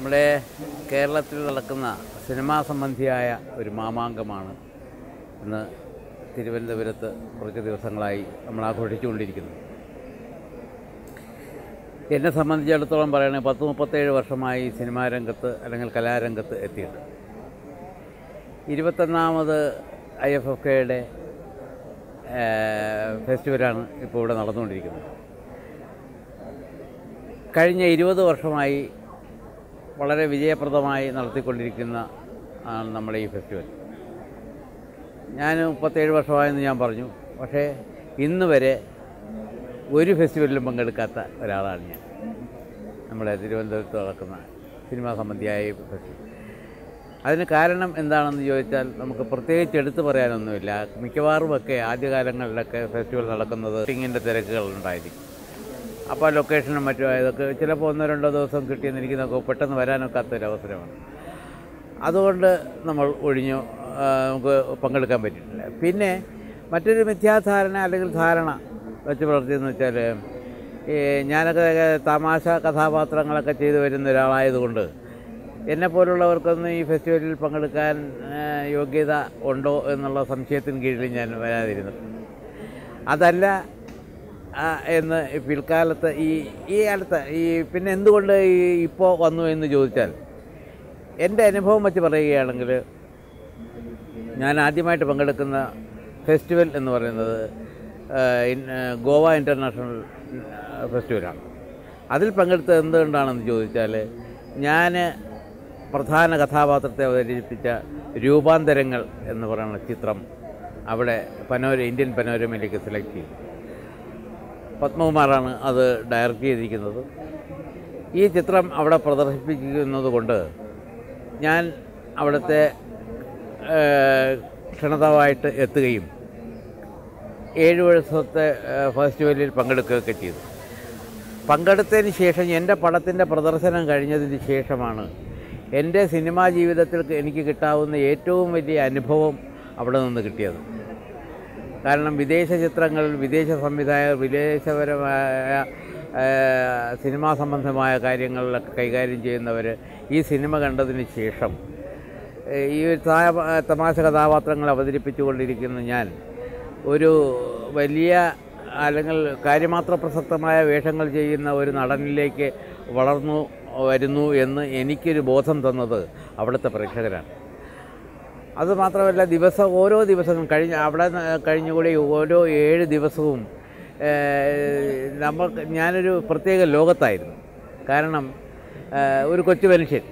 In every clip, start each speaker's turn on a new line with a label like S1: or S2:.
S1: നമ്മുടെ കേരളത്തിൽ നടക്കുന്ന സിനിമാ സംബന്ധിയായ ഒരു മാമാങ്കമാണ് ഇന്ന് തിരുവനന്തപുരത്ത് കുറച്ച് ദിവസങ്ങളായി നമ്മൾ ആഘോഷിച്ചുകൊണ്ടിരിക്കുന്നത് എന്നെ സംബന്ധിച്ചിടത്തോളം പറയുകയാണെങ്കിൽ പത്ത് മുപ്പത്തേഴ് വർഷമായി സിനിമാ രംഗത്ത് അല്ലെങ്കിൽ കലാരംഗത്ത് എത്തിയിട്ട് ഇരുപത്തൊന്നാമത് ഐ എഫ് എഫ് കെയുടെ ഫെസ്റ്റിവലാണ് ഇപ്പോൾ ഇവിടെ നടന്നുകൊണ്ടിരിക്കുന്നത് കഴിഞ്ഞ ഇരുപത് വർഷമായി വളരെ വിജയപ്രദമായി നടത്തിക്കൊണ്ടിരിക്കുന്ന ആണ് നമ്മുടെ ഈ ഫെസ്റ്റിവൽ ഞാൻ മുപ്പത്തേഴ് വർഷമായെന്ന് ഞാൻ പറഞ്ഞു പക്ഷേ ഇന്ന് വരെ ഒരു ഫെസ്റ്റിവലിലും പങ്കെടുക്കാത്ത ഒരാളാണ് ഞാൻ നമ്മുടെ തിരുവനന്തപുരത്ത് നടക്കുന്ന സിനിമാ സംബന്ധിയായ ഈ ഫെസ്റ്റിവൽ അതിന് കാരണം എന്താണെന്ന് ചോദിച്ചാൽ നമുക്ക് പ്രത്യേകിച്ച് എടുത്തു പറയാനൊന്നുമില്ല മിക്കവാറുമൊക്കെ ആദ്യകാലങ്ങളിലൊക്കെ ഫെസ്റ്റിവൽ നടക്കുന്നത് ഷൂട്ടിങ്ങിൻ്റെ തിരക്കുകൾ ഉണ്ടായിരിക്കും അപ്പോൾ ലൊക്കേഷനും മറ്റും ആയതൊക്കെ ചിലപ്പോൾ ഒന്നോ രണ്ടോ ദിവസം കിട്ടിയെന്ന് എനിക്ക് നോക്കുക പെട്ടെന്ന് വരാനൊക്കാത്തൊരവസരമാണ് അതുകൊണ്ട് നമ്മൾ ഒഴിഞ്ഞു ആ, നമുക്ക് പങ്കെടുക്കാൻ പറ്റിയിട്ടില്ല പിന്നെ മറ്റൊരു മിഥ്യാധാരണ അല്ലെങ്കിൽ ധാരണ വെച്ച് പുലർത്തിയെന്ന് വെച്ചാൽ ഈ ഞാനൊക്കെ തമാശ കഥാപാത്രങ്ങളൊക്കെ ചെയ്തു വരുന്ന ഒരാളായതുകൊണ്ട് എന്നെ പോലുള്ളവർക്കൊന്നും ഈ ഫെസ്റ്റിവലിൽ പങ്കെടുക്കാൻ ആ, യോഗ്യത ഉണ്ടോ എന്നുള്ള സംശയത്തിന് കീഴിൽ ഞാൻ വരാതിരുന്നു അതല്ല ആ, എന്ന് പിൽക്കാലത്ത് ഈ ഈ അടുത്ത ഈ പിന്നെ എന്തുകൊണ്ട് ഈ ഇപ്പോൾ വന്നു എന്ന് ചോദിച്ചാൽ എൻ്റെ അനുഭവം വെച്ച് പറയുകയാണെങ്കിൽ ഞാൻ ആദ്യമായിട്ട് പങ്കെടുക്കുന്ന ഫെസ്റ്റിവൽ എന്ന് പറയുന്നത് ആ, ഇൻ- ആ, ഗോവ ഇൻ്റർനാഷണൽ ഫെസ്റ്റിവലാണ് അതിൽ പങ്കെടുത്തത് എന്തുകൊണ്ടാണെന്ന് ചോദിച്ചാൽ ഞാൻ പ്രധാന കഥാപാത്രത്തെ അവതരിപ്പിച്ച രൂപാന്തരങ്ങൾ എന്ന് പറയുന്ന ചിത്രം അവിടെ പനോര ഇന്ത്യൻ പനോരമയിലേക്ക് സെലക്ട് ചെയ്തു പത്മകുമാറാണ് അത് ഡയറക്റ്റ് ചെയ്തിരിക്കുന്നത് ഈ ചിത്രം അവിടെ പ്രദർശിപ്പിക്കുന്നത് കൊണ്ട് ഞാൻ അവിടുത്തെ ഏഹ്, ക്ഷണതാവായിട്ട് എത്തുകയും ഏഴ് ദിവസത്തെ ഏഹ്, ഫെസ്റ്റിവലിൽ പങ്കെടുക്കുകയൊക്കെ ചെയ്തു പങ്കെടുത്തതിന് ശേഷം എൻ്റെ പടത്തിൻ്റെ പ്രദർശനം കഴിഞ്ഞതിന് ശേഷമാണ് എൻ്റെ സിനിമാ ജീവിതത്തിൽ എനിക്ക് കിട്ടാവുന്ന ഏറ്റവും വലിയ അനുഭവം അവിടെ നിന്ന് കിട്ടിയത് കാരണം വിദേശ ചിത്രങ്ങൾ വിദേശ സംവിധായകർ വിദേശപരമായ ആ, സിനിമാ സംബന്ധമായ കാര്യങ്ങളിലൊക്കെ കൈകാര്യം ചെയ്യുന്നവർ ഈ സിനിമ കണ്ടതിന് ശേഷം ഏ, ഈ ഒരു താ- തമാശ കഥാപാത്രങ്ങൾ അവതരിപ്പിച്ചുകൊണ്ടിരിക്കുന്ന ഞാൻ ഒരു വലിയ അല്ലെങ്കിൽ കാര്യമാത്ര പ്രസക്തമായ വേഷങ്ങൾ ചെയ്യുന്ന ഒരു നടനിലേക്ക് വളർന്നു വരുന്നു എന്ന് എനിക്കൊരു ബോധം തന്നത് അവിടുത്തെ പ്രേക്ഷകരാണ് അത് മാത്രമല്ല ദിവസം ഓരോ ദിവസവും കഴിഞ്ഞ അവിടെ ന- കഴിഞ്ഞുകൂടി ഓരോ ഏഴ് ദിവസവും ഏഹ്, നമുക്ക് ഞാനൊരു പ്രത്യേക ലോകത്തായിരുന്നു കാരണം ഏഹ്, ഒരു കൊച്ചു മനുഷ്യൻ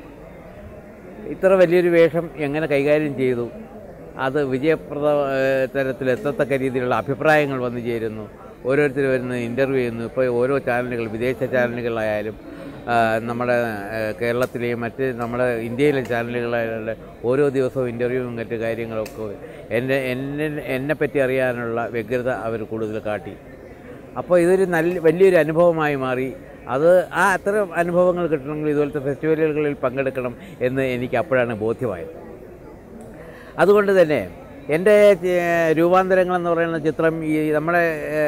S1: ഇത്ര വലിയൊരു വേഷം എങ്ങനെ കൈകാര്യം ചെയ്തു അത് വിജയപ്രദ ഏഹ്, തരത്തിൽ എത്തത്തക്ക രീതിയിലുള്ള അഭിപ്രായങ്ങൾ വന്നു ചേരുന്നു ഓരോരുത്തർ വരുന്ന ഇൻ്റർവ്യൂ ചെയ്യുന്നു ഇപ്പോൾ ഓരോ ചാനലുകൾ വിദേശ ചാനലുകളായാലും ആ, നമ്മുടെ ഏഹ്, കേരളത്തിലെയും മറ്റ് നമ്മുടെ ഇന്ത്യയിലെ ചാനലുകളായാലും ഓരോ ദിവസവും ഇൻ്റർവ്യൂവും മറ്റ് കാര്യങ്ങളൊക്കെ എന്നെ എന്നെ എന്നെപ്പറ്റി അറിയാനുള്ള വ്യഗ്രത അവർ കൂടുതൽ കാട്ടി അപ്പോൾ ഇതൊരു നല്ല വലിയൊരു അനുഭവമായി മാറി അത് ആ അത്തരം അനുഭവങ്ങൾ കിട്ടണമെങ്കിൽ ഇതുപോലത്തെ ഫെസ്റ്റിവലുകളിൽ പങ്കെടുക്കണം എന്ന് എനിക്ക് അപ്പോഴാണ് ബോധ്യമായത് അതുകൊണ്ട് തന്നെ എൻ്റെ ചെ- രൂപാന്തരങ്ങൾ എന്ന് പറയുന്ന ചിത്രം ഈ നമ്മുടെ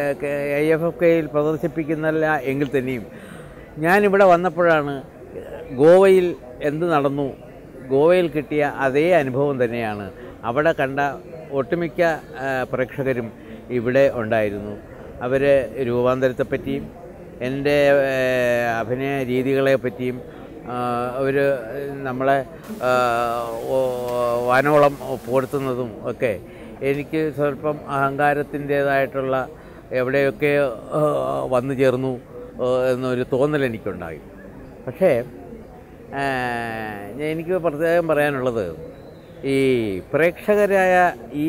S1: ഐ എഫ് എഫ് കെയിൽ പ്രദർശിപ്പിക്കുന്നില്ല എങ്കിൽ തന്നെയും ഞാനിവിടെ വന്നപ്പോഴാണ് ഗോവയിൽ എന്ത് നടന്നു ഗോവയിൽ കിട്ടിയ അതേ അനുഭവം തന്നെയാണ് അവിടെ കണ്ട ഒട്ടുമിക്ക ആ, പ്രേക്ഷകരും ഇവിടെ ഉണ്ടായിരുന്നു അവർ രൂപാന്തരത്തെപ്പറ്റിയും എൻ്റെ ഏഹ്, അഭിനയ രീതികളെ പറ്റിയും അവർ നമ്മളെ ആ, ഓ- വാനോളം പുകഴ്ത്തുന്നതും ഒക്കെ എനിക്ക് സ്വല്പം അഹങ്കാരത്തിൻ്റേതായിട്ടുള്ള എവിടെയൊക്കെ ആ, വന്നു ചേർന്നു ആ, എന്നൊരു തോന്നൽ എനിക്കുണ്ടായി പക്ഷേ ആ, എനിക്ക് പ്രത്യേകം പറയാനുള്ളത് ഈ പ്രേക്ഷകരായ ഈ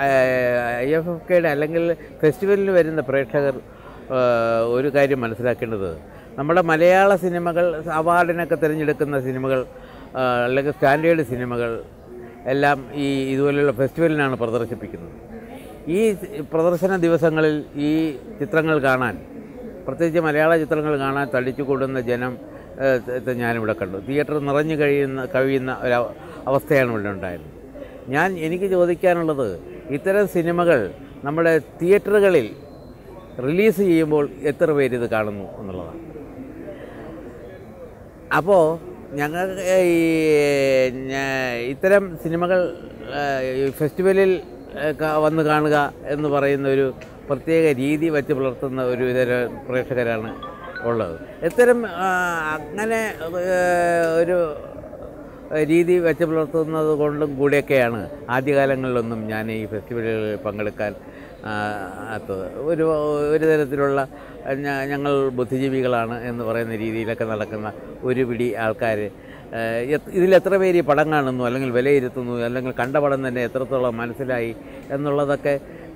S1: ഐ എഫ് എഫ് കെയുടെ അല്ലെങ്കിൽ ഫെസ്റ്റിവലിന് വരുന്ന പ്രേക്ഷകർ ആ, ഒരു കാര്യം മനസ്സിലാക്കേണ്ടത് നമ്മുടെ മലയാള സിനിമകൾ അവാർഡിനൊക്കെ തിരഞ്ഞെടുക്കുന്ന സിനിമകൾ ആ, അല്ലെങ്കിൽ സ്റ്റാൻഡേർഡ് സിനിമകൾ എല്ലാം ഈ ഇതുപോലെയുള്ള ഫെസ്റ്റിവലിനാണ് പ്രദർശിപ്പിക്കുന്നത് ഈ പ്രദർശന ദിവസങ്ങളിൽ ഈ ചിത്രങ്ങൾ കാണാൻ പ്രത്യേകിച്ച് മലയാള ചിത്രങ്ങൾ കാണാൻ തടിച്ചു കൂടുന്ന ജനം ഏഹ്, ത- ഞാനിവിടെ കണ്ടു തിയേറ്റർ നിറഞ്ഞു കഴിയുന്ന കവിയുന്ന ഒരു അവ- അവസ്ഥയാണ് ഇവിടെ ഉണ്ടായിരുന്നത് ഞാൻ എനിക്ക് ചോദിക്കാനുള്ളത് ഇത്തരം സിനിമകൾ നമ്മുടെ തിയേറ്ററുകളിൽ റിലീസ് ചെയ്യുമ്പോൾ എത്ര പേര് ഇത് കാണുന്നു എന്നുള്ളതാണ് അപ്പോൾ ഞങ്ങൾ ഈ ഞാ- ഇത്തരം സിനിമകൾ ആ, ഈ ഫെസ്റ്റിവലിൽ ആ, ക- വന്ന് കാണുക എന്ന് പറയുന്ന ഒരു പ്രത്യേക രീതി വെച്ച് പുലർത്തുന്ന ഒരു ഇതര പ്രേക്ഷകരാണ് ഉള്ളത് ഇത്തരം ആ, അങ്ങനെ ആ, ഒരു രീതി വെച്ച് പുലർത്തുന്നത് കൊണ്ടും കൂടിയൊക്കെയാണ് ആദ്യകാലങ്ങളിലൊന്നും ഞാൻ ഈ ഫെസ്റ്റിവലുകളിൽ പങ്കെടുക്കാൻ ആ, ആത്തത് ഒരു ഒരു തരത്തിലുള്ള ഞ- ഞങ്ങൾ ബുദ്ധിജീവികളാണ് എന്ന് പറയുന്ന രീതിയിലൊക്കെ നടക്കുന്ന ഒരു പിടി ആൾക്കാർ ഇതിൽ എത്ര പേര് ഈ പടം കാണുന്നു അല്ലെങ്കിൽ വിലയിരുത്തുന്നു അല്ലെങ്കിൽ കണ്ട പടം തന്നെ എത്രത്തോളം മനസ്സിലായി എന്നുള്ളതൊക്കെ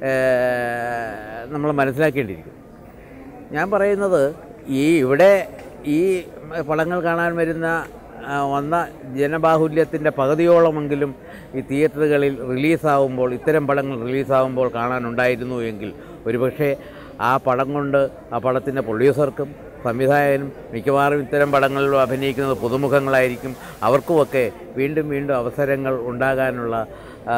S1: നമ്മൾ മനസ്സിലാക്കേണ്ടിയിരിക്കും ഞാൻ പറയുന്നത് ഈ ഇവിടെ ഈ പടങ്ങൾ കാണാൻ വരുന്ന ആ, വന്ന ജനബാഹുല്യത്തിൻ്റെ പകുതിയോളമെങ്കിലും ഈ തിയേറ്ററുകളിൽ റിലീസാവുമ്പോൾ ഇത്തരം പടങ്ങൾ റിലീസാവുമ്പോൾ കാണാനുണ്ടായിരുന്നു എങ്കിൽ ഒരുപക്ഷെ ആ പടം കൊണ്ട് ആ പടത്തിൻ്റെ പ്രൊഡ്യൂസർക്കും സംവിധായകനും മിക്കവാറും ഇത്തരം പടങ്ങളിൽ അഭിനയിക്കുന്നത് പുതുമുഖങ്ങളായിരിക്കും അവർക്കുമൊക്കെ വീണ്ടും വീണ്ടും അവസരങ്ങൾ ഉണ്ടാകാനുള്ള ആ,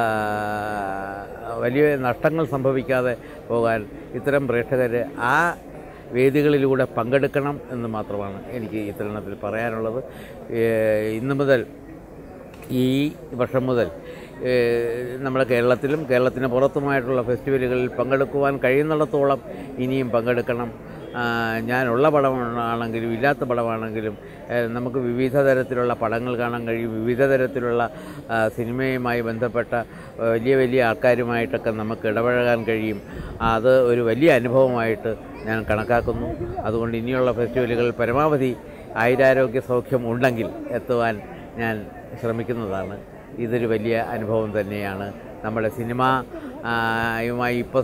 S1: വലിയ നഷ്ടങ്ങൾ സംഭവിക്കാതെ പോകാൻ ഇത്തരം പ്രേക്ഷകർ ആ വേദികളിലൂടെ പങ്കെടുക്കണം എന്ന് മാത്രമാണ് എനിക്ക് ഈ തരുണത്തിൽ പറയാനുള്ളത് ഏഹ് ഇന്ന് മുതൽ ഈ വർഷം മുതൽ ഏഹ് നമ്മുടെ കേരളത്തിലും കേരളത്തിന് പുറത്തുമായിട്ടുള്ള ഫെസ്റ്റിവലുകളിൽ പങ്കെടുക്കുവാൻ കഴിയുന്നിടത്തോളം ഇനിയും പങ്കെടുക്കണം ആ, ഞാനുള്ള പടമാണെങ്കിലും ഇല്ലാത്ത പടമാണെങ്കിലും ഏഹ് നമുക്ക് വിവിധ തരത്തിലുള്ള പടങ്ങൾ കാണാൻ കഴിയും വിവിധ തരത്തിലുള്ള ആ, സിനിമയുമായി ബന്ധപ്പെട്ട വലിയ വലിയ ആൾക്കാരുമായിട്ടൊക്കെ നമുക്ക് ഇടപഴകാൻ കഴിയും അത് ഒരു വലിയ അനുഭവമായിട്ട് ഞാൻ കണക്കാക്കുന്നു അതുകൊണ്ട് ഇനിയുള്ള ഫെസ്റ്റിവലുകളിൽ പരമാവധി ആയുരാരോഗ്യ സൗഖ്യം ഉണ്ടെങ്കിൽ എത്തുവാൻ ഞാൻ ശ്രമിക്കുന്നതാണ് ഇതൊരു വലിയ അനുഭവം തന്നെയാണ് നമ്മുടെ സിനിമ ആ, യുമായി ഇപ്പോൾ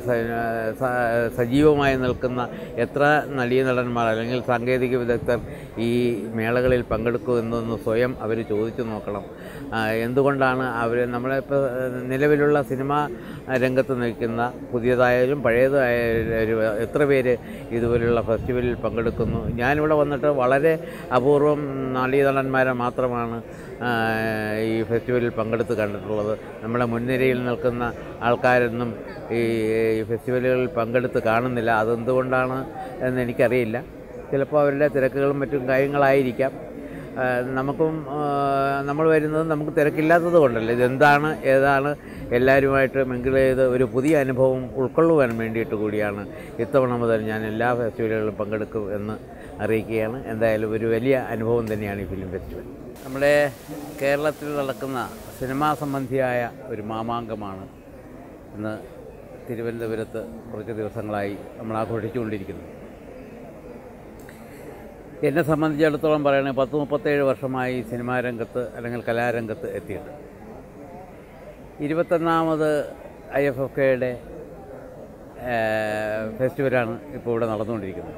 S1: സജീവമായി നിൽക്കുന്ന എത്ര നടീനടന്മാർ അല്ലെങ്കിൽ സാങ്കേതിക വിദഗ്ധർ ഈ മേളകളിൽ പങ്കെടുക്കുമെന്നൊന്ന് സ്വയം അവർ ചോദിച്ചു നോക്കണം ആ, എന്തുകൊണ്ടാണ് അവർ നമ്മളിപ്പോൾ നിലവിലുള്ള സിനിമ രംഗത്ത് നിൽക്കുന്ന പുതിയതായാലും പഴയതായാലും എത്ര പേര് ഇതുപോലുള്ള ഫെസ്റ്റിവലിൽ പങ്കെടുക്കുന്നു ഞാനിവിടെ വന്നിട്ട് വളരെ അപൂർവം നടീനടന്മാരെ മാത്രമാണ് ആ, ഈ ഫെസ്റ്റിവലിൽ പങ്കെടുത്ത് കണ്ടിട്ടുള്ളത് നമ്മുടെ മുൻനിരയിൽ നിൽക്കുന്ന ആൾക്കാരൊന്നും ഈ ഈ ഫെസ്റ്റിവലുകളിൽ പങ്കെടുത്ത് കാണുന്നില്ല അതെന്തുകൊണ്ടാണ് എന്ന് എനിക്കറിയില്ല ചിലപ്പോൾ അവരുടെ തിരക്കുകളും മറ്റും കാര്യങ്ങളായിരിക്കാം ആ, നമുക്കും ആ, നമ്മൾ വരുന്നത് നമുക്ക് തിരക്കില്ലാത്തത് കൊണ്ടല്ലേ ഇതെന്താണ് ഏതാണ് എല്ലാവരുമായിട്ട് മിങ്കിൾ ചെയ്ത് ഒരു പുതിയ അനുഭവം ഉൾക്കൊള്ളുവാൻ വേണ്ടിയിട്ട് കൂടിയാണ് ഇത്തവണ മുതൽ ഞാൻ എല്ലാ ഫെസ്റ്റിവലുകളിലും പങ്കെടുക്കും എന്ന് അറിയിക്കുകയാണ് എന്തായാലും ഒരു വലിയ അനുഭവം തന്നെയാണ് ഈ ഫിലിം ഫെസ്റ്റിവൽ നമ്മുടെ കേരളത്തിൽ നടക്കുന്ന സിനിമാ സംബന്ധിയായ ഒരു മാമാങ്കമാണ് ഇന്ന് തിരുവനന്തപുരത്ത് കുറച്ച് ദിവസങ്ങളായി നമ്മൾ ആഘോഷിച്ചുകൊണ്ടിരിക്കുന്നത് എന്നെ സംബന്ധിച്ചിടത്തോളം പറയുകയാണെങ്കിൽ പത്ത് മുപ്പത്തേഴ് വർഷമായി സിനിമാ രംഗത്ത് അല്ലെങ്കിൽ കലാരംഗത്ത് എത്തിയിട്ട് ഇരുപത്തൊന്നാമത് ഐ എഫ് എഫ് കെയുടെ ഫെസ്റ്റിവലാണ് ഇപ്പോൾ ഇവിടെ നടന്നുകൊണ്ടിരിക്കുന്നത്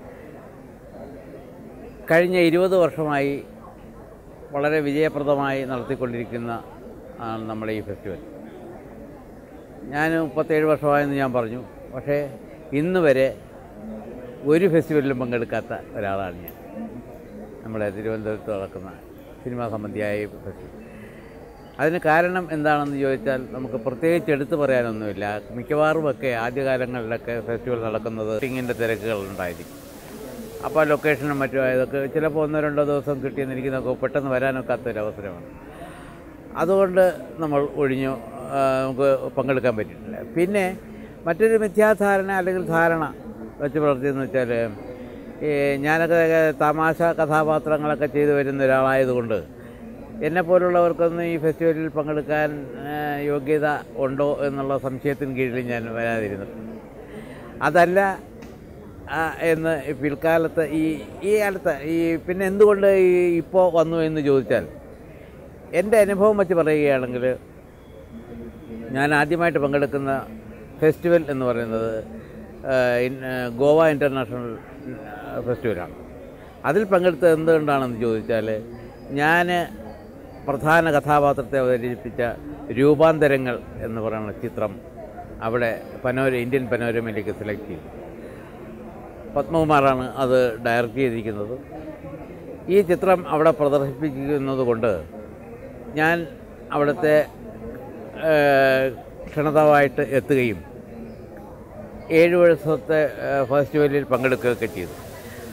S1: കഴിഞ്ഞ ഇരുപത് വർഷമായി വളരെ വിജയപ്രദമായി നടത്തിക്കൊണ്ടിരിക്കുന്ന ആണ് നമ്മുടെ ഈ ഫെസ്റ്റിവൽ ഞാൻ മുപ്പത്തേഴ് വർഷമായെന്ന് ഞാൻ പറഞ്ഞു പക്ഷേ ഇന്ന് വരെ ഒരു ഫെസ്റ്റിവലിലും പങ്കെടുക്കാത്ത ഒരാളാണ് ഞാൻ നമ്മുടെ തിരുവനന്തപുരത്ത് നടക്കുന്ന സിനിമാ സംബന്ധിയായ ഈ ഫെസ്റ്റിവൽ അതിന് കാരണം എന്താണെന്ന് ചോദിച്ചാൽ നമുക്ക് പ്രത്യേകിച്ച് എടുത്തു പറയാനൊന്നുമില്ല മിക്കവാറുമൊക്കെ ആദ്യകാലങ്ങളിലൊക്കെ ഫെസ്റ്റിവൽ നടക്കുന്നത് ഷൂട്ടിങ്ങിൻ്റെ തിരക്കുകൾ ഉണ്ടായിരിക്കും അപ്പോൾ ലൊക്കേഷനും മറ്റും ആയതൊക്കെ ചിലപ്പോൾ ഒന്നോ രണ്ടോ ദിവസം കിട്ടിയെന്നിരിക്കുന്നതൊക്കെ പെട്ടെന്ന് വരാനൊക്കാത്ത ഒരു അവസരമാണ് അതുകൊണ്ട് നമ്മൾ ഒഴിഞ്ഞു ആ, നമുക്ക് പങ്കെടുക്കാൻ പറ്റിയിട്ടില്ല പിന്നെ മറ്റൊരു മിഥ്യാധാരണ അല്ലെങ്കിൽ ധാരണ വെച്ച് പുലർത്തിയെന്ന് വെച്ചാൽ ഈ ഞാനൊക്കെ തമാശ കഥാപാത്രങ്ങളൊക്കെ ചെയ്തു വരുന്ന ഒരാളായതുകൊണ്ട് എന്നെപ്പോലുള്ളവർക്കൊന്നും ഈ ഫെസ്റ്റിവലിൽ പങ്കെടുക്കാൻ ആ, യോഗ്യത ഉണ്ടോ എന്നുള്ള സംശയത്തിന് കീഴിൽ ഞാൻ വരാതിരുന്നു അതല്ല ആ, എന്ന് ഈ പിൽക്കാലത്ത് ഈ ഈ കാലത്ത് ഈ പിന്നെ എന്തുകൊണ്ട് ഈ ഇപ്പോൾ വന്നു എന്ന് ചോദിച്ചാൽ എൻ്റെ അനുഭവം വെച്ച് പറയുകയാണെങ്കിൽ ഞാൻ ആദ്യമായിട്ട് പങ്കെടുക്കുന്ന ഫെസ്റ്റിവൽ എന്ന് പറയുന്നത് ആ, ഇൻ- ആ, ഗോവ ഇൻ്റർനാഷണൽ ഫെസ്റ്റിവലാണ് അതിൽ പങ്കെടുത്തത് എന്തുകൊണ്ടാണെന്ന് ചോദിച്ചാൽ ഞാൻ പ്രധാന കഥാപാത്രത്തെ അവതരിപ്പിച്ച രൂപാന്തരങ്ങൾ എന്ന് പറയുന്ന ചിത്രം അവിടെ പനോര ഇന്ത്യൻ പനോരമയിലേക്ക് സെലക്ട് ചെയ്തു പത്മകുമാറാണ് അത് ഡയറക്റ്റ് ചെയ്തിരിക്കുന്നത് ഈ ചിത്രം അവിടെ പ്രദർശിപ്പിക്കുന്നത് കൊണ്ട് ഞാൻ അവിടുത്തെ ഏഹ്, ക്ഷണിതാവായിട്ട് എത്തുകയും ഏഴ് ദിവസത്തെ ഏഹ്, ഫെസ്റ്റിവലിൽ പങ്കെടുക്കുകയൊക്കെ ചെയ്തു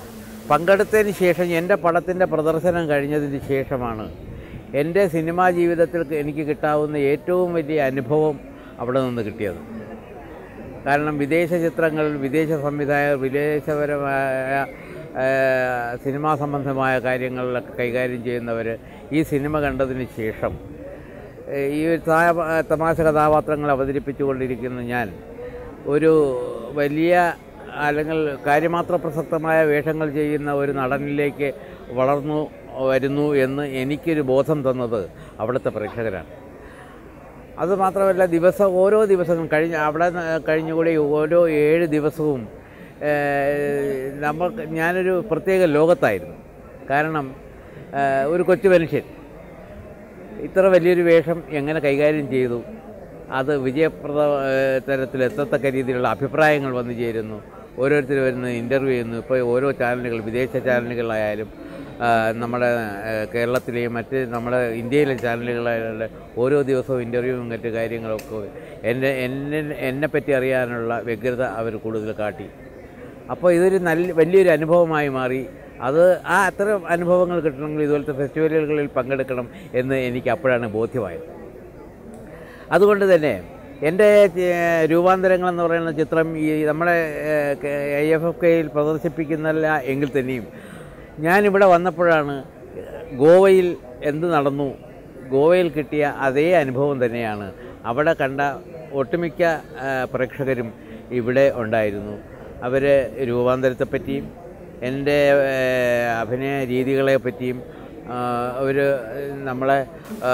S1: പങ്കെടുത്തതിന് ശേഷം എൻ്റെ പടത്തിൻ്റെ പ്രദർശനം കഴിഞ്ഞതിന് ശേഷമാണ് എൻ്റെ സിനിമാ ജീവിതത്തിൽ എനിക്ക് കിട്ടാവുന്ന ഏറ്റവും വലിയ അനുഭവം അവിടെ നിന്ന് കിട്ടിയത് കാരണം വിദേശ ചിത്രങ്ങൾ വിദേശ സംവിധായകർ വിദേശപരമായ ആ, സിനിമാ സംബന്ധമായ കാര്യങ്ങളിലൊക്കെ കൈകാര്യം ചെയ്യുന്നവർ ഈ സിനിമ കണ്ടതിന് ശേഷം ഏ, ഈ ഒരു താ- തമാശ കഥാപാത്രങ്ങൾ അവതരിപ്പിച്ചുകൊണ്ടിരിക്കുന്ന ഞാൻ ഒരു വലിയ അല്ലെങ്കിൽ കാര്യമാത്ര പ്രസക്തമായ വേഷങ്ങൾ ചെയ്യുന്ന ഒരു നടനിലേക്ക് വളർന്നു വരുന്നു എന്ന് എനിക്കൊരു ബോധം തന്നത് അവിടുത്തെ പ്രേക്ഷകരാണ് അത് മാത്രമല്ല ദിവസം ഓരോ ദിവസവും കഴിഞ്ഞ അവിടെ ന- കഴിഞ്ഞുകൂടി ഓരോ ഏഴ് ദിവസവും ഏഹ്, നമുക്ക് ഞാനൊരു പ്രത്യേക ലോകത്തായിരുന്നു കാരണം ഏഹ്, ഒരു കൊച്ചു മനുഷ്യൻ ഇത്ര വലിയൊരു വേഷം എങ്ങനെ കൈകാര്യം ചെയ്തു അത് വിജയപ്രദ ഏഹ്, തരത്തിൽ എത്തത്തക്ക രീതിയിലുള്ള അഭിപ്രായങ്ങൾ വന്നു ചേരുന്നു ഓരോരുത്തർ വരുന്ന ഇൻ്റർവ്യൂ ചെയ്യുന്നു ഇപ്പോൾ ഓരോ ചാനലുകൾ വിദേശ ചാനലുകളായാലും ആ, നമ്മുടെ ഏഹ്, കേരളത്തിലെയും മറ്റ് നമ്മുടെ ഇന്ത്യയിലെ ചാനലുകളായാലും ഓരോ ദിവസവും ഇൻ്റർവ്യൂവും മറ്റ് കാര്യങ്ങളൊക്കെ എന്നെ എന്നെ എന്നെപ്പറ്റി അറിയാനുള്ള വ്യഗ്രത അവർ കൂടുതൽ കാട്ടി അപ്പോൾ ഇതൊരു നല്ല വലിയൊരു അനുഭവമായി മാറി അത് ആ അത്തരം അനുഭവങ്ങൾ കിട്ടണമെങ്കിൽ ഇതുപോലത്തെ ഫെസ്റ്റിവലുകളിൽ പങ്കെടുക്കണം എന്ന് എനിക്ക് അപ്പോഴാണ് ബോധ്യമായത് അതുകൊണ്ട് തന്നെ എൻ്റെ ഏഹ്, രൂപാന്തരങ്ങളെന്ന് പറയുന്ന ചിത്രം ഈ നമ്മുടെ ഐ എഫ് എഫ് കെയിൽ പ്രദർശിപ്പിക്കുന്നില്ല എങ്കിൽ തന്നെയും ഞാനിവിടെ വന്നപ്പോഴാണ് ഗോവയിൽ എന്ത് നടന്നു ഗോവയിൽ കിട്ടിയ അതേ അനുഭവം തന്നെയാണ് അവിടെ കണ്ട ഒട്ടുമിക്ക ആ, പ്രേക്ഷകരും ഇവിടെ ഉണ്ടായിരുന്നു അവർ രൂപാന്തരത്തെപ്പറ്റിയും എൻ്റെ ഏഹ്, അഭിനയ രീതികളെ പറ്റിയും അവർ നമ്മളെ ആ,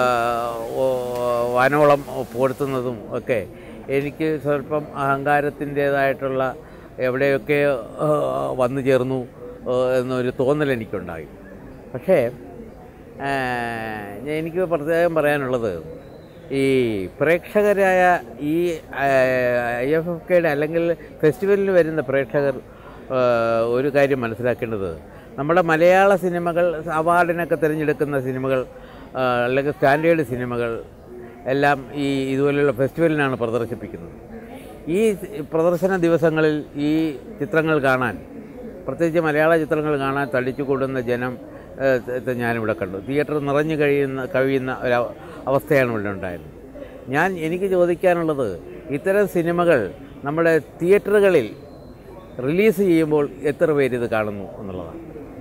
S1: ഓ- വാനോളം പുകഴ്ത്തുന്നതും ഒക്കെ എനിക്ക് സ്വല്പം അഹങ്കാരത്തിൻ്റേതായിട്ടുള്ള എവിടെയൊക്കെ ആ, വന്നു ചേർന്നു ആ, എന്നൊരു തോന്നൽ എനിക്കുണ്ടായി പക്ഷേ ആ, ഞാൻ- എനിക്ക് പ്രത്യേകം പറയാനുള്ളത് ഈ പ്രേക്ഷകരായ ഈ ഐ എഫ് എഫ് കെയുടെ അല്ലെങ്കിൽ ഫെസ്റ്റിവലിന് വരുന്ന പ്രേക്ഷകർ ആ, ഒരു കാര്യം മനസ്സിലാക്കേണ്ടത് നമ്മുടെ മലയാള സിനിമകൾ അവാർഡിനൊക്കെ തിരഞ്ഞെടുക്കുന്ന സിനിമകൾ ആ, അല്ലെങ്കിൽ സ്റ്റാൻഡേർഡ് സിനിമകൾ എല്ലാം ഈ ഇതുപോലെയുള്ള ഫെസ്റ്റിവലിനാണ് പ്രദർശിപ്പിക്കുന്നത് ഈ പ്രദർശന ദിവസങ്ങളിൽ ഈ ചിത്രങ്ങൾ കാണാൻ പ്രത്യേകിച്ച് മലയാള ചിത്രങ്ങൾ കാണാൻ തള്ളിച്ചു കൂടുന്ന ജനം ഏഹ്, ത- ഞാനിവിടെ കണ്ടു തിയേറ്റർ നിറഞ്ഞു കഴിയുന്ന കഴിയുന്ന ഒരു അവ- അവസ്ഥയാണ് ഇവിടെ ഉണ്ടായിരുന്നത് ഞാൻ എനിക്ക് ചോദിക്കാനുള്ളത് ഇത്തരം സിനിമകൾ നമ്മുടെ തിയേറ്ററുകളിൽ റിലീസ് ചെയ്യുമ്പോൾ എത്ര പേര് ഇത് കാണുന്നു എന്നുള്ളതാണ്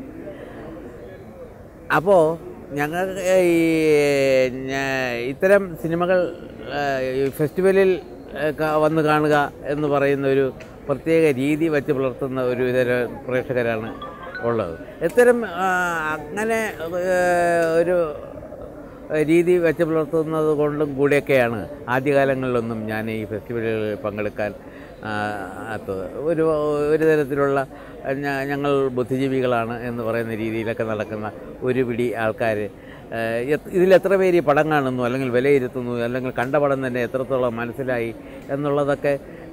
S1: അപ്പോൾ ഞങ്ങൾ ഈ ഞാ- ഇത്തരം സിനിമകൾ ആ, ഈ ഫെസ്റ്റിവലിൽ ആ, ക- വന്ന് കാണുക എന്ന് പറയുന്ന ഒരു പ്രത്യേക രീതി വച്ച് പുലർത്തുന്ന ഒരു തരം പ്രേക്ഷകരാണ് ഉള്ളത് ഇത്തരം ആ, അങ്ങനെ ആ, ഒരു രീതി വെച്ച് പുലർത്തുന്നത് കൊണ്ടും കൂടിയൊക്കെയാണ് ആദ്യകാലങ്ങളിലൊന്നും ഞാൻ ഈ ഫെസ്റ്റിവലുകളിൽ പങ്കെടുക്കാൻ ആ, ആത്തത് ഒരു ഒരു തരത്തിലുള്ള ഞ- ഞങ്ങൾ ബുദ്ധിജീവികളാണ് എന്ന് പറയുന്ന രീതിയിലൊക്കെ നടക്കുന്ന ഒരു പിടി ആൾക്കാർ ഇതിലെത്ര പേര് ഈ പടം കാണുന്നു അല്ലെങ്കിൽ വിലയിരുത്തുന്നു അല്ലെങ്കിൽ കണ്ട പടം തന്നെ എത്രത്തോളം മനസ്സിലായി എന്നുള്ളതൊക്കെ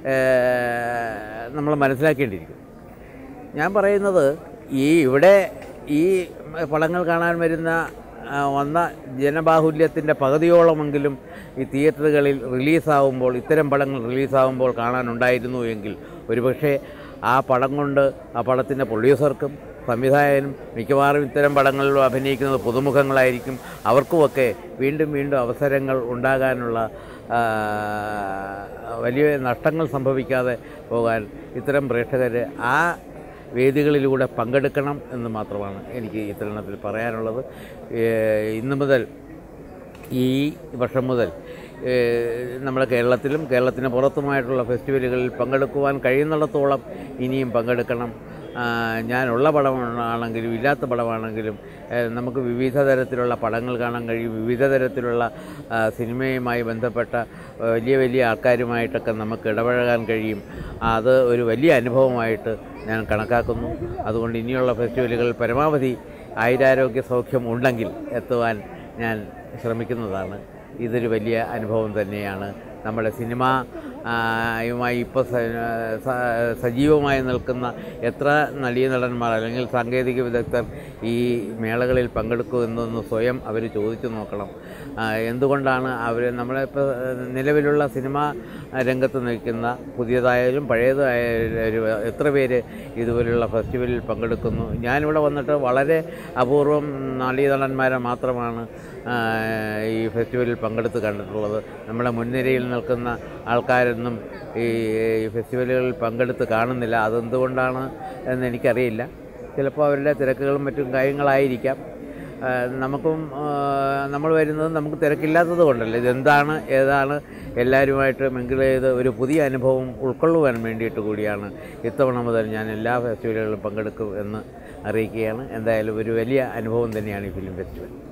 S1: നമ്മൾ മനസ്സിലാക്കേണ്ടിയിരിക്കും ഞാൻ പറയുന്നത് ഈ ഇവിടെ ഈ പടങ്ങൾ കാണാൻ വരുന്ന ആ, വന്ന ജനബാഹുല്യത്തിൻ്റെ പകുതിയോളമെങ്കിലും ഈ തിയേറ്ററുകളിൽ റിലീസാവുമ്പോൾ ഇത്തരം പടങ്ങൾ റിലീസാവുമ്പോൾ കാണാനുണ്ടായിരുന്നു എങ്കിൽ ഒരുപക്ഷെ ആ പടം കൊണ്ട് ആ പടത്തിൻ്റെ പ്രൊഡ്യൂസർക്കും സംവിധായകനും മിക്കവാറും ഇത്തരം പടങ്ങളിൽ അഭിനയിക്കുന്നത് പുതുമുഖങ്ങളായിരിക്കും അവർക്കുമൊക്കെ വീണ്ടും വീണ്ടും അവസരങ്ങൾ ഉണ്ടാകാനുള്ള ആ, വലിയ നഷ്ടങ്ങൾ സംഭവിക്കാതെ പോകാൻ ഇത്തരം പ്രേക്ഷകർ ആ വേദികളിലൂടെ പങ്കെടുക്കണം എന്ന് മാത്രമാണ് എനിക്ക് ഈ തരുണത്തിൽ പറയാനുള്ളത് ഏഹ് ഇന്ന് മുതൽ ഈ വർഷം മുതൽ ഏഹ് നമ്മുടെ കേരളത്തിലും കേരളത്തിന് പുറത്തുമായിട്ടുള്ള ഫെസ്റ്റിവലുകളിൽ പങ്കെടുക്കുവാൻ കഴിയുന്നിടത്തോളം ഇനിയും പങ്കെടുക്കണം ആ, ഞാനുള്ള പടമാണെങ്കിലും ഇല്ലാത്ത പടമാണെങ്കിലും ഏഹ് നമുക്ക് വിവിധ തരത്തിലുള്ള പടങ്ങൾ കാണാൻ കഴിയും വിവിധ തരത്തിലുള്ള ആ, സിനിമയുമായി ബന്ധപ്പെട്ട വലിയ വലിയ ആൾക്കാരുമായിട്ടൊക്കെ നമുക്ക് ഇടപഴകാൻ കഴിയും അത് ഒരു വലിയ അനുഭവമായിട്ട് ഞാൻ കണക്കാക്കുന്നു അതുകൊണ്ട് ഇനിയുള്ള ഫെസ്റ്റിവലുകൾ പരമാവധി ആയുരാരോഗ്യ സൗഖ്യം ഉണ്ടെങ്കിൽ എത്തുവാൻ ഞാൻ ശ്രമിക്കുന്നതാണ് ഇതൊരു വലിയ അനുഭവം തന്നെയാണ് നമ്മുടെ സിനിമ ആ, യുമായി ഇപ്പോൾ സജീവമായി നിൽക്കുന്ന എത്ര നടീനടന്മാർ അല്ലെങ്കിൽ സാങ്കേതിക വിദഗ്ധർ ഈ മേളകളിൽ പങ്കെടുക്കുമെന്നൊന്ന് സ്വയം അവർ ചോദിച്ചു നോക്കണം ആ, എന്തുകൊണ്ടാണ് അവർ നമ്മളിപ്പോൾ നിലവിലുള്ള സിനിമാ രംഗത്ത് നിൽക്കുന്ന പുതിയതായാലും പഴയതായാലും എത്ര പേര് ഇതുപോലുള്ള ഫെസ്റ്റിവലിൽ പങ്കെടുക്കുന്നു ഞാനിവിടെ വന്നിട്ട് വളരെ അപൂർവം നടീനടന്മാരെ മാത്രമാണ് ആ, ഈ ഫെസ്റ്റിവലിൽ പങ്കെടുത്ത് കണ്ടിട്ടുള്ളത് നമ്മുടെ മുൻനിരയിൽ നിൽക്കുന്ന ആൾക്കാരൊന്നും ഈ ഫെസ്റ്റിവലുകളിൽ പങ്കെടുത്ത് കാണുന്നില്ല അതെന്തുകൊണ്ടാണ് എന്ന് എനിക്കറിയില്ല ചിലപ്പോൾ അവരുടെ തിരക്കുകളും മറ്റും കാര്യങ്ങളായിരിക്കാം ആ, നമുക്കും ആ, നമ്മൾ വരുന്നത് നമുക്ക് തിരക്കില്ലാത്തത് കൊണ്ടല്ല ഇതെന്താണ് ഏതാണ് എല്ലാവരുമായിട്ട് മിങ്കിൾ ചെയ്ത് ഒരു പുതിയ അനുഭവം ഉൾക്കൊള്ളുവാൻ വേണ്ടിയിട്ട് കൂടിയാണ് ഇത്തവണ മുതൽ ഞാൻ എല്ലാ ഫെസ്റ്റിവലുകളിലും പങ്കെടുക്കും എന്ന് അറിയിക്കുകയാണ് എന്തായാലും ഒരു വലിയ അനുഭവം തന്നെയാണ് ഈ ഫിലിം ഫെസ്റ്റിവൽ